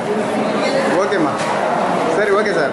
ஓகேம்மா சரி okay sir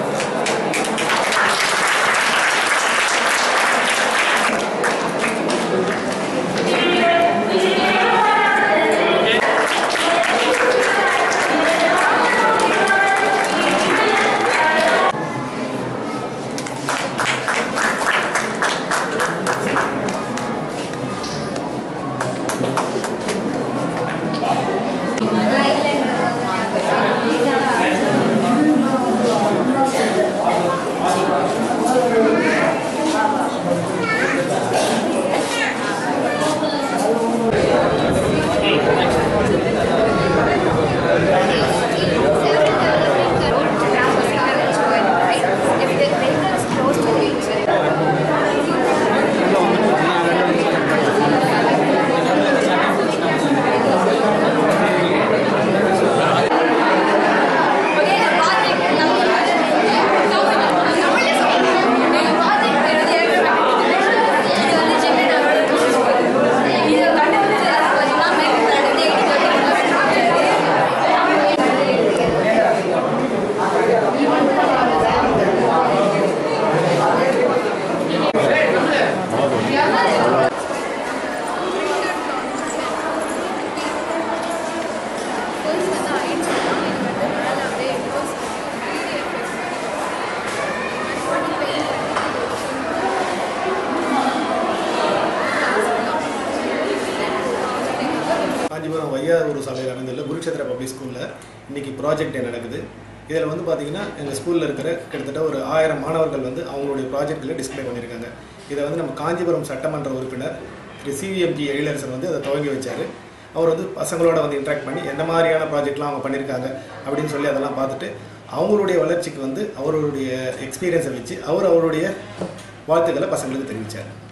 Kanchipuram Vayavur சாலையில் அமைந்துள்ள குருக்ஷேத்திர பப்ளிக் ஸ்கூலில் இன்னைக்கு ப்ராஜெக்ட் டே நடக்குது இதில் வந்து பார்த்தீங்கன்னா எங்கள் ஸ்கூலில் இருக்கிற கிட்டத்தட்ட ஒரு ஆயிரம் மாணவர்கள் வந்து அவங்களுடைய ப்ராஜெக்டில் டிஸ்ப்ளே பண்ணியிருக்காங்க இதை வந்து நம்ம காஞ்சிபுரம் சட்டமன்ற உறுப்பினர் திரு சிவிஎம்ஜி எழிலரசன் வந்து அதை துவங்கி வச்சார் அவர் வந்து பசங்களோட வந்து இன்ட்ராக்ட் பண்ணி எந்த மாதிரியான ப்ராஜெக்ட்லாம் அவங்க பண்ணியிருக்காங்க அப்படின்னு சொல்லி அதெல்லாம் பார்த்துட்டு அவங்களுடைய வளர்ச்சிக்கு வந்து அவருடைய எக்ஸ்பீரியன்ஸை வச்சு அவர் அவருடைய வாழ்த்துக்களை பசங்களுக்கு தெரிவித்தார்